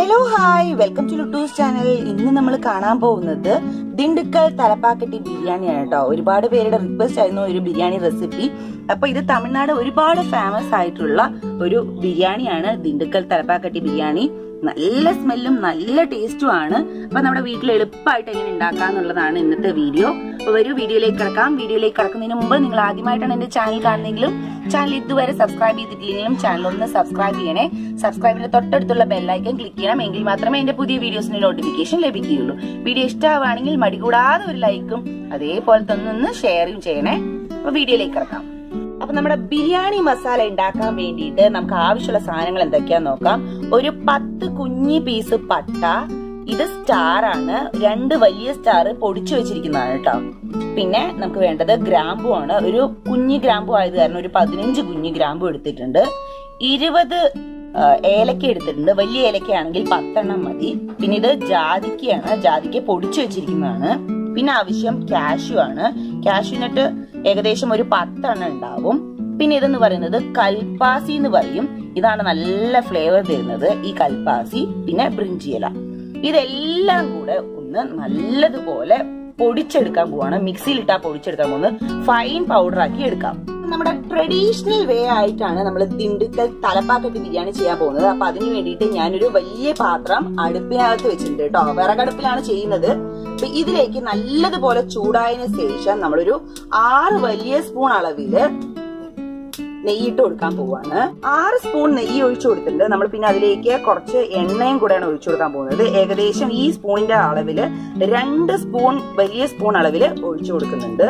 hello hi welcome to Luttus channel ഇന്ന് നമ്മൾ കാണാൻ പോകുന്നത് ദിണ്ടുക്കൽ തലപ്പാക്കട്ടി ബിരിയാണിയാണ് കേട്ടോ ഒരുപാട് പേരുടെ റിക്വസ്റ്റ് ആയിരുന്നു ഒരു ബിരിയാണി റെസിപ്പി അപ്പൊ ഇത് തമിഴ്നാട് ഒരുപാട് ഫേമസ് ആയിട്ടുള്ള ഒരു ബിരിയാണിയാണ് ദിണ്ടുക്കൽ തലപ്പാക്കട്ടി ബിരിയാണി നല്ല സ്മെല്ലും നല്ല ടേസ്റ്റും ആണ് അപ്പൊ നമ്മുടെ വീട്ടിൽ എളുപ്പമായിട്ട് എങ്ങനെ ഉണ്ടാക്കാന്നുള്ളതാണ് ഇന്നത്തെ വീഡിയോ അപ്പൊ വരൂ വീഡിയോയിലേക്ക് കിടക്കാം വീഡിയോയിലേക്ക് കിടക്കുന്നതിന് മുമ്പ് നിങ്ങൾ ആദ്യമായിട്ടാണ് എന്റെ ചാനൽ കാണുന്നതെങ്കിലും ചാനൽ ഇതുവരെ സബ്സ്ക്രൈബ് ചെയ്തിട്ടില്ലെങ്കിലും ചാനൽ ഒന്ന് സബ്സ്ക്രൈബ് ചെയ്യണേ സബ്സ്ക്രൈബിന്റെ തൊട്ടടുത്തുള്ള ബെല്ലൈക്കൻ ക്ലിക്ക് ചെയ്യണം എങ്കിൽ മാത്രമേ എന്റെ പുതിയ വീഡിയോസിന്റെ നോട്ടിഫിക്കേഷൻ ലഭിക്കുകയുള്ളൂ വീഡിയോ ഇഷ്ടമാവുകയാണെങ്കിൽ മടികൂടാതെ ഒരു ലൈക്കും അതേപോലെ തന്നെ ഒന്ന് ഷെയറും ചെയ്യണേ അപ്പൊ വീഡിയോയിലേക്ക് കിടക്കാം അപ്പൊ നമ്മുടെ ബിരിയാണി മസാല ഉണ്ടാക്കാൻ വേണ്ടിയിട്ട് നമുക്ക് ആവശ്യമുള്ള സാധനങ്ങൾ എന്തൊക്കെയാന്ന് നോക്കാം ഒരു പത്ത് കുഞ്ഞി പീസ് പട്ട ഇത് സ്റ്റാർ ആണ് രണ്ട് വലിയ സ്റ്റാർ പൊടിച്ചു വെച്ചിരിക്കുന്നതാണ് കേട്ടോ പിന്നെ നമുക്ക് വേണ്ടത് ഗ്രാമ്പു ആണ് ഒരു കുഞ്ഞി ഗ്രാമ്പു ആയത് കാരണം ഒരു പതിനഞ്ച് കുഞ്ഞി ഗ്രാമ്പു എടുത്തിട്ടുണ്ട് ഇരുപത് ആ, ഏലക്ക എടുത്തിട്ടുണ്ട് വലിയ ഏലക്കയാണെങ്കിൽ പത്തെണ്ണം മതി പിന്നെ ഇത് ജാതിക്കയാണ് ജാതിക്ക പൊടിച്ചു വെച്ചിരിക്കുന്നതാണ് പിന്നെ ആവശ്യം കാഷ്യു ആണ് കാഷ്യൂനട്ട് ഏകദേശം ഒരു പത്തെണ്ണം ഉണ്ടാവും പിന്നെ ഇതെന്ന് പറയുന്നത് കൽപ്പാസി എന്ന് പറയും ഇതാണ് നല്ല ഫ്ലേവർ തരുന്നത് ഈ കൽപ്പാസി പിന്നെ ബ്രിഞ്ചിയല ഇതെല്ലാം കൂടെ ഒന്ന് നല്ലതുപോലെ പൊടിച്ചെടുക്കാൻ പോവാണ് മിക്സിയിൽ ഇട്ടാ പൊടിച്ചെടുക്കാൻ പോകുന്നത് ഫൈൻ പൗഡർ ആക്കി എടുക്കാം നമ്മുടെ ട്രഡീഷണൽ വേ ആയിട്ടാണ് നമ്മൾ ദിണ്ടുക്കൽ തലപ്പാക്കട്ടി ബിരിയാണി ചെയ്യാൻ പോകുന്നത് അപ്പൊ അതിന് വേണ്ടിയിട്ട് ഞാനൊരു വലിയ പാത്രം അടുപ്പിനകത്ത് വെച്ചിട്ടുണ്ട് കേട്ടോ വിറകടുപ്പിലാണ് ചെയ്യുന്നത് അപ്പൊ ഇതിലേക്ക് നല്ലതുപോലെ ചൂടായതിനു ശേഷം നമ്മളൊരു ആറ് വലിയ സ്പൂൺ അളവില് നെയ്യിട്ട് കൊടുക്കാൻ പോവാണ് ആറ് സ്പൂൺ നെയ്യ് ഒഴിച്ചു കൊടുത്തിട്ടുണ്ട് നമ്മൾ പിന്നെ അതിലേക്ക് കുറച്ച് എണ്ണയും കൂടെയാണ് ഒഴിച്ചു കൊടുക്കാൻ പോകുന്നത് ഏകദേശം ഈ സ്പൂണിന്റെ അളവില് രണ്ട് സ്പൂൺ വലിയ സ്പൂൺ അളവില് ഒഴിച്ചു കൊടുക്കുന്നുണ്ട്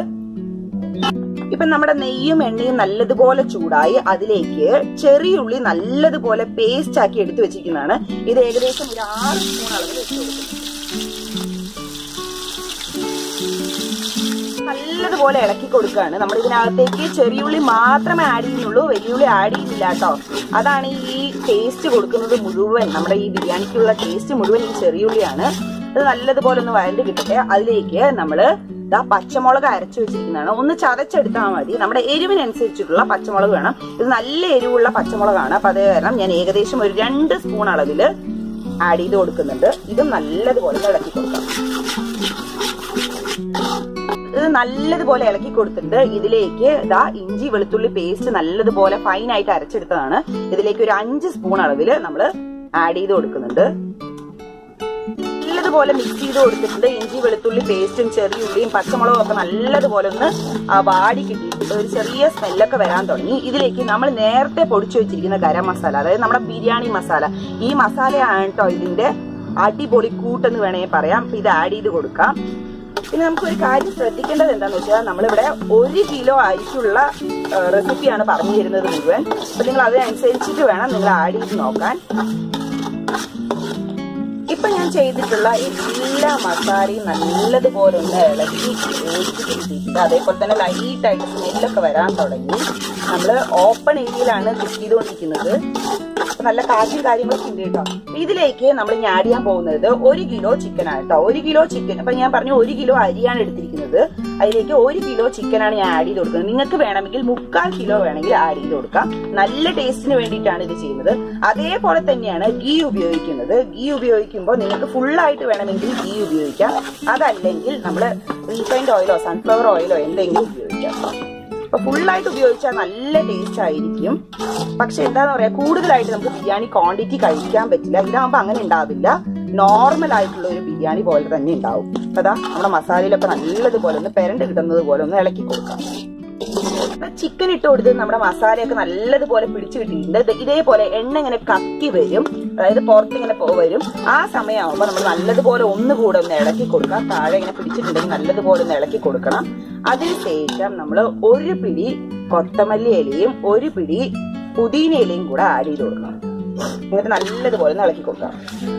ഇപ്പൊ നമ്മുടെ നെയ്യും എണ്ണയും നല്ലതുപോലെ ചൂടായി അതിലേക്ക് ചെറിയുള്ളി നല്ലതുപോലെ പേസ്റ്റ് ആക്കി എടുത്തു വെച്ചിരിക്കുന്നതാണ് ഇത് ഏകദേശം ഒരു ആറ് സ്പൂൺ അളവിൽ വെച്ച് കൊടുക്കുന്നു നല്ലതുപോലെ ഇളക്കി കൊടുക്കുകയാണ് നമ്മൾ ഇതിനകത്തേക്ക് ചെറിയുള്ളി മാത്രമേ ആഡ് ചെയ്യുന്നുള്ളൂ വലിയുള്ളി ആഡ് ചെയ്യുന്നില്ല കേട്ടോ അതാണ് ഈ ടേസ്റ്റ് കൊടുക്കുന്നത് മുഴുവൻ നമ്മുടെ ഈ ബിരിയാണിക്കുള്ള ടേസ്റ്റ് മുഴുവൻ ഈ ചെറിയുള്ളിയാണ് ഇത് നല്ലതുപോലെ ഒന്ന് വഴണ്ട് കിട്ടട്ടെ അതിലേക്ക് നമ്മള് ഇതാ പച്ചമുളക് അരച്ചു വെച്ചിരിക്കുന്നതാണ് ഒന്ന് ചതച്ചെടുത്താൽ മതി നമ്മുടെ എരിവിനനുസരിച്ചിട്ടുള്ള പച്ചമുളക് വേണം ഇത് നല്ല എരിവുള്ള പച്ചമുളകാണ് അപ്പൊ അതേ കാരണം ഞാൻ ഏകദേശം ഒരു രണ്ട് സ്പൂൺ അളവില് ആഡ് ചെയ്ത് കൊടുക്കുന്നുണ്ട് ഇതും നല്ലതുപോലെ ഒന്ന് ഇളക്കി കൊടുക്കാം ഇത് നല്ലതുപോലെ ഇളക്കി കൊടുത്തിട്ടുണ്ട് ഇതിലേക്ക് ഇതാ ഇഞ്ചി വെളുത്തുള്ളി പേസ്റ്റ് നല്ലതുപോലെ ഫൈൻ ആയിട്ട് അരച്ചെടുത്തതാണ് ഇതിലേക്ക് ഒരു അഞ്ച് സ്പൂൺ അളവില് നമ്മൾ ആഡ് ചെയ്ത് കൊടുക്കുന്നുണ്ട് നല്ലതുപോലെ മിക്സ് ചെയ്ത് കൊടുത്തിട്ടുണ്ട് ഇഞ്ചി വെളുത്തുള്ളി പേസ്റ്റും ചെറിയ ഉള്ളിയും പച്ചമുളകും ഒക്കെ നല്ലതുപോലെ ഒന്ന് ആ വാടി കിട്ടിയിട്ടുണ്ട് ഒരു ചെറിയ സ്മെല്ലൊക്കെ വരാൻ തുടങ്ങി ഇതിലേക്ക് നമ്മൾ നേരത്തെ പൊടിച്ചു വെച്ചിരിക്കുന്ന ഗരം മസാല അതായത് നമ്മുടെ ബിരിയാണി മസാല ഈ മസാലയാണ് കേട്ടോ ഇതിന്റെ അടിപൊളി കൂട്ടെന്ന് വേണമെങ്കിൽ പറയാം അപ്പൊ ഇത് ആഡ് ചെയ്ത് കൊടുക്കാം പിന്നെ നമുക്ക് ഒരു കാര്യം ശ്രദ്ധിക്കേണ്ടത് എന്താന്ന് വെച്ചാൽ നമ്മളിവിടെ ഒരു കിലോ അരിക്കുള്ള റെസിപ്പിയാണ് പറഞ്ഞു തരുന്നത് മുഴുവൻ അപ്പൊ നിങ്ങൾ അതിനനുസരിച്ചിട്ട് വേണം നിങ്ങൾ ആഡ് ചെയ്ത് നോക്കാൻ ഇപ്പൊ ഞാൻ ചെയ്തിട്ടുള്ള എല്ലാ മസാലയും നല്ലതുപോലെ ഒന്ന് ഇളക്കി യോജിപ്പിച്ചിട്ട് അതേപോലെ തന്നെ ലൈറ്റ് ആയിട്ട് സ്മെല്ലൊക്കെ വരാൻ തുടങ്ങി നമ്മള് ഓപ്പൺ ഏരിയയിലാണ് കുക്ക് ചെയ്തുകൊണ്ടിരിക്കുന്നത് അപ്പൊ നല്ല കാറ്റും കാര്യങ്ങളൊക്കെ ഉണ്ട് കേട്ടോ ഇതിലേക്ക് നമ്മൾ ഇനി ആഡ് ചെയ്യാൻ പോകുന്നത് ഒരു കിലോ ചിക്കൻ ആണ് കേട്ടോ ഒരു കിലോ ചിക്കൻ അപ്പൊ ഞാൻ പറഞ്ഞു ഒരു കിലോ അരിയാണ് എടുത്തിരിക്കുന്നത് അതിലേക്ക് ഒരു കിലോ ചിക്കൻ ആണ് ഞാൻ ആഡ് ചെയ്ത് കൊടുക്കുന്നത് നിങ്ങൾക്ക് വേണമെങ്കിൽ മുക്കാൽ കിലോ വേണമെങ്കിൽ ആഡ് ചെയ്ത് കൊടുക്കാം നല്ല ടേസ്റ്റിന് വേണ്ടിയിട്ടാണ് ഇത് ചെയ്യുന്നത് അതേപോലെ തന്നെയാണ് ഗീ ഉപയോഗിക്കുന്നത് ഗീ ഉപയോഗിക്കുമ്പോൾ നിങ്ങൾക്ക് ഫുൾ ആയിട്ട് വേണമെങ്കിൽ ഗീ ഉപയോഗിക്കാം അതല്ലെങ്കിൽ നമ്മൾ റീഫൈൻഡ് ഓയിലോ സൺഫ്ലവർ ഓയിലോ എന്തെങ്കിലും ഉപയോഗിക്കാം അപ്പൊ ഫുള്ളായിട്ട് ഉപയോഗിച്ചാൽ നല്ല ടേസ്റ്റ് ആയിരിക്കും പക്ഷെ എന്താന്ന് പറയാ കൂടുതലായിട്ട് നമുക്ക് ബിരിയാണി ക്വാണ്ടിറ്റി കഴിക്കാൻ പറ്റില്ല ഇതാകുമ്പോ അങ്ങനെ ഉണ്ടാവില്ല നോർമൽ ആയിട്ടുള്ള ഒരു ബിരിയാണി പോലെ തന്നെ ഉണ്ടാവും അപ്പൊ അതാ നമ്മുടെ മസാലയിലൊക്കെ നല്ലതുപോലെ ഒന്ന് പെരണ്ട് കിട്ടുന്നത് പോലെ ഒന്ന് ഇളക്കി കൊടുക്കാം ചിക്കൻ ഇട്ട് കൊടുത്ത് നമ്മുടെ മസാലയൊക്കെ നല്ലതുപോലെ പിടിച്ചു കിട്ടിയിട്ടുണ്ട് ദേ ഇതേപോലെ എണ്ണ ഇങ്ങനെ കത്തി വരും അതായത് പുറത്ത് ഇങ്ങനെ പോ വരും ആ സമയമാകുമ്പോൾ നമ്മൾ നല്ലതുപോലെ ഒന്നുകൂടെ ഒന്ന് ഇളക്കി കൊടുക്കാം താഴെ ഇങ്ങനെ പിടിച്ചിട്ടുണ്ടെങ്കിൽ നല്ലതുപോലെ ഒന്ന് ഇളക്കി കൊടുക്കണം അതിനുശേഷം നമ്മൾ ഒരു പിടി കൊത്തമല്ലി ഇലയും ഒരു പിടി പുതിന ഇലയും കൂടെ ആഡ് ചെയ്ത് കൊടുക്കണം എന്നിട്ട് നല്ലതുപോലെ ഒന്ന് ഇളക്കി കൊടുക്കാം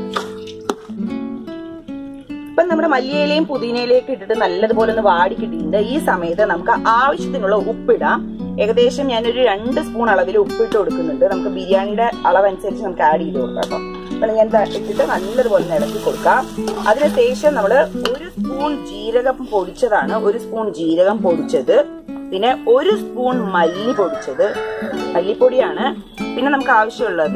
ഇപ്പം നമ്മുടെ മല്ലിയിലയും പുതിനയിലേക്ക് ഇട്ടിട്ട് നല്ലതുപോലെ ഒന്ന് വാടി കിട്ടിയിട്ടുണ്ട് ഈ സമയത്ത് നമുക്ക് ആവശ്യത്തിനുള്ള ഉപ്പിടാം ഏകദേശം ഞാനൊരു രണ്ട് സ്പൂൺ അളവിൽ ഉപ്പിട്ട് കൊടുക്കുന്നുണ്ട് നമുക്ക് ബിരിയാണിയുടെ അളവനുസരിച്ച് നമുക്ക് ആഡ് ചെയ്ത് കൊടുക്കാം കേട്ടോ അപ്പം ഞാൻ ദാ ഇട്ടിട്ട് നല്ലതുപോലെ ഒന്ന് ഇളക്കി കൊടുക്കാം അതിനുശേഷം നമ്മൾ ഒരു സ്പൂൺ ജീരകം പൊടിച്ചതാണ് ഒരു സ്പൂൺ ജീരകം പൊടിച്ചത് പിന്നെ ഒരു സ്പൂൺ മല്ലി പൊടിച്ചത് മല്ലിപ്പൊടിയാണ് പിന്നെ നമുക്ക് ആവശ്യമുള്ളത്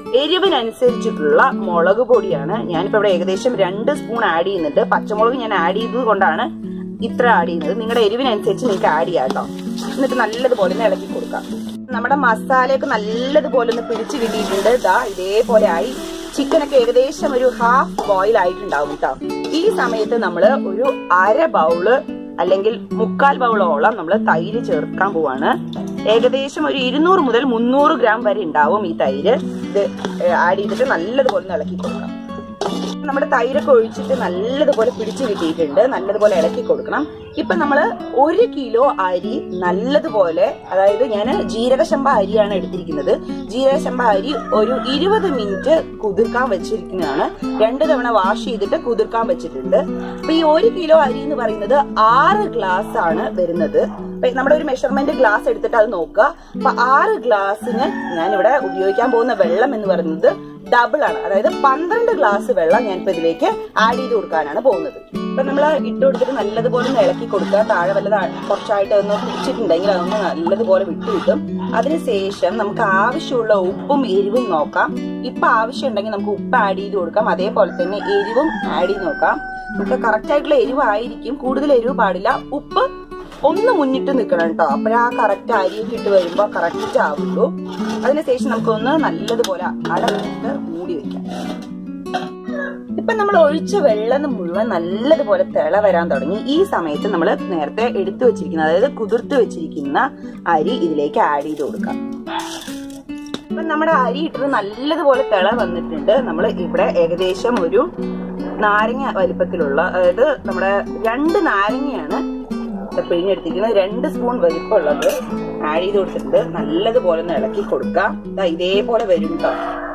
എരിവിനനുസരിച്ചിട്ടുള്ള മുളക് പൊടിയാണ് ഞാനിപ്പോ ഇവിടെ ഏകദേശം രണ്ട് സ്പൂൺ ആഡ് ചെയ്യുന്നുണ്ട് പച്ചമുളക് ഞാൻ ആഡ് ചെയ്തത് കൊണ്ടാണ് ഇത്ര ആഡ് ചെയ്യുന്നത് നിങ്ങളുടെ എരിവിനനുസരിച്ച് നിങ്ങൾക്ക് ആഡ് ചെയ്യാം കേട്ടോ എന്നിട്ട് നല്ലതുപോലെ ഒന്ന് ഇളക്കി കൊടുക്കാം നമ്മുടെ മസാലയൊക്കെ നല്ലതുപോലെ ഒന്ന് പിടിച്ചു കിട്ടിയിട്ടുണ്ട് ഇതാ ഇതേപോലെ ആയി ചിക്കനൊക്കെ ഏകദേശം ഒരു ഹാഫ് ബോയിൽ ആയിട്ടുണ്ടാവും കേട്ടോ ഈ സമയത്ത് നമ്മൾ ഒരു അര ബൗള് അല്ലെങ്കിൽ മുക്കാൽ ബൗളോളം നമ്മൾ തൈര് ചേർക്കാൻ പോവാണ് ഏകദേശം ഒരു ഇരുന്നൂറ് മുതൽ മുന്നൂറ് ഗ്രാം വരെ ഉണ്ടാവും ഈ തൈര് ഇത് ആഡ് ചെയ്തിട്ട് നല്ലതുപോലെ ഒന്ന് ഇളക്കി കൊടുക്കണം നമ്മുടെ തൈരൊക്കെ ഒഴിച്ചിട്ട് നല്ലതുപോലെ പിടിച്ചു കിട്ടിയിട്ടുണ്ട് നല്ലതുപോലെ ഇളക്കി കൊടുക്കണം ഇപ്പൊ നമ്മള് ഒരു കിലോ അരി നല്ലതുപോലെ അതായത് ഞാൻ ജീരകശമ്പ അരിയാണ് എടുത്തിരിക്കുന്നത് ജീരകശമ്പ അരി ഒരു ഇരുപത് മിനിറ്റ് കുതിർക്കാൻ വെച്ചിരിക്കുന്നതാണ് രണ്ട് തവണ വാഷ് ചെയ്തിട്ട് കുതിർക്കാൻ വെച്ചിട്ടുണ്ട് അപ്പൊ ഈ ഒരു കിലോ അരി എന്ന് പറയുന്നത് ആറ് ഗ്ലാസ് ആണ് വരുന്നത് അപ്പൊ നമ്മുടെ ഒരു മെഷർമെന്റ് ഗ്ലാസ് എടുത്തിട്ട് അത് നോക്കുക അപ്പൊ ആറ് ഗ്ലാസ്സിന് ഞാനിവിടെ ഉപയോഗിക്കാൻ പോകുന്ന വെള്ളം എന്ന് പറയുന്നത് ഡബിൾ ആണ് അതായത് പന്ത്രണ്ട് ഗ്ലാസ് വെള്ളം ഞാനിപ്പോ ഇതിലേക്ക് ആഡ് ചെയ്ത് കൊടുക്കാനാണ് പോകുന്നത് ഇപ്പൊ നമ്മൾ ഇട്ട് കൊടുത്തിട്ട് നല്ലതുപോലെ ഒന്ന് ഇളക്കി കൊടുക്കുക താഴെ വല്ലത് കുറച്ചായിട്ട് ഒന്ന് പിടിച്ചിട്ടുണ്ടെങ്കിൽ അതൊന്ന് നല്ലതുപോലെ വിട്ടു കിട്ടും അതിനുശേഷം നമുക്ക് ആവശ്യമുള്ള ഉപ്പും എരിവും നോക്കാം ഇപ്പൊ ആവശ്യമുണ്ടെങ്കിൽ നമുക്ക് ഉപ്പ് ആഡ് ചെയ്ത് കൊടുക്കാം അതേപോലെ തന്നെ എരിവും ആഡ് ചെയ്ത് നോക്കാം നമുക്ക് കറക്റ്റ് ആയിട്ടുള്ള എരിവായിരിക്കും കൂടുതൽ എരിവ് പാടില്ല ഉപ്പ് ഒന്ന് മുന്നിട്ട് നിൽക്കണം കേട്ടോ അപ്പോഴാ കറക്റ്റ് അരിയൊക്കെ ഇട്ട് വരുമ്പോ കറക്റ്റ് ആവുള്ളൂ അതിനുശേഷം നമുക്കൊന്ന് നല്ലതുപോലെ അടച്ചിട്ട് മൂടി വെക്കാം ഇപ്പൊ നമ്മൾ ഒഴിച്ച വെള്ളം മുഴുവൻ നല്ലതുപോലെ തിള വരാൻ തുടങ്ങി ഈ സമയത്ത് നമ്മൾ നേരത്തെ എടുത്തു വെച്ചിരിക്കുന്ന അതായത് കുതിർത്ത് വെച്ചിരിക്കുന്ന അരി ഇതിലേക്ക് ആഡ് ചെയ്ത് കൊടുക്കാം ഇപ്പൊ നമ്മുടെ അരി ഇട്ടത് നല്ലതുപോലെ തിള വന്നിട്ടുണ്ട് നമ്മൾ ഇവിടെ ഏകദേശം ഒരു നാരങ്ങ വലിപ്പത്തിലുള്ള അതായത് നമ്മുടെ രണ്ട് നാരങ്ങയാണ് പിഴിഞ്ഞെടുത്തിരിക്കുന്നത് രണ്ട് സ്പൂൺ വലിപ്പമുള്ളത് ആഡ് ചെയ്ത് കൊടുത്തിട്ടുണ്ട് നല്ലതുപോലെ ഒന്ന് ഇളക്കി കൊടുക്കാം ഇതേപോലെ വരും കേട്ടോ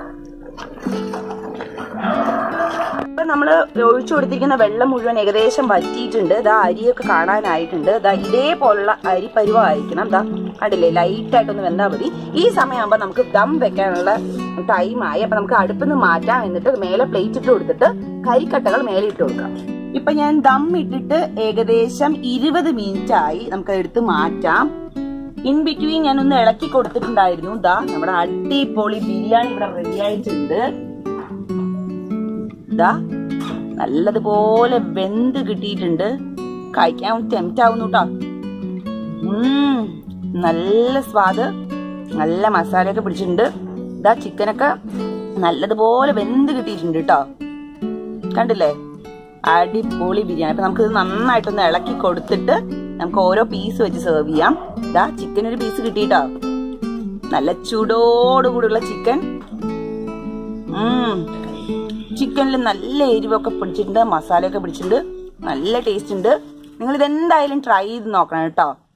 ഇപ്പൊ നമ്മള് ഒഴിച്ചു കൊടുത്തിരിക്കുന്ന വെള്ളം മുഴുവൻ ഏകദേശം വറ്റിയിട്ടുണ്ട് ഇതാ അരിയൊക്കെ കാണാനായിട്ടുണ്ട് ഇതാ ഇതേപോലുള്ള അരി പരുവമായിരിക്കണം ഇതാ കണ്ടില്ലേ ലൈറ്റ് ആയിട്ടൊന്ന് വെന്താൽ മതി ഈ സമയമാകുമ്പോ നമുക്ക് ദം വെക്കാനുള്ള ടൈമായി അപ്പൊ നമുക്ക് അടുപ്പിൽ നിന്ന് മാറ്റാം എന്നിട്ട് മേലെ പ്ലേറ്റ് ഇട്ട് കൊടുത്തിട്ട് കരിക്കട്ടകൾ മേലെ ഇട്ട് കൊടുക്കാം ഇപ്പൊ ഞാൻ ദം ഇട്ടിട്ട് ഏകദേശം ഇരുപത് മിനിറ്റ് ആയി നമുക്ക് എടുത്ത് മാറ്റാം ഇൻ ബിറ്റ്വീൻ ഞാൻ ഒന്ന് ഇളക്കി കൊടുത്തിട്ടുണ്ടായിരുന്നു ദാ നമ്മുടെ അടിപൊളി ബിരിയാണി ഇവിടെ റെഡി ആയിട്ടുണ്ട് ദാ നല്ലതുപോലെ വെന്ത് കിട്ടിയിട്ടുണ്ട് കഴിക്കാൻ ടെംപ്റ്റ് ആവുന്നു കേട്ടോ നല്ല സ്വാദ് നല്ല മസാലയൊക്കെ പിടിച്ചിട്ടുണ്ട് ഇതാ ചിക്കനൊക്കെ നല്ലതുപോലെ വെന്ത് കിട്ടിയിട്ടുണ്ട് കേട്ടോ കണ്ടില്ലേ അടിപൊളി ബിരിയാണി അപ്പൊ നമുക്ക് ഇത് നന്നായിട്ടൊന്ന് ഇളക്കി കൊടുത്തിട്ട് നമുക്ക് ഓരോ പീസ് വെച്ച് സെർവ് ചെയ്യാം ഇതാ ചിക്കൻ ഒരു പീസ് കിട്ടിയിട്ടോ നല്ല ചൂടോടുകൂടിയുള്ള ചിക്കൻ ചിക്കനിൽ നല്ല എരിവൊക്കെ പിടിച്ചിട്ടുണ്ട് മസാലയൊക്കെ പിടിച്ചിട്ടുണ്ട് നല്ല ടേസ്റ്റ് ഉണ്ട് നിങ്ങൾ ഇതെന്തായാലും ട്രൈ ചെയ്ത് നോക്കണം കേട്ടോ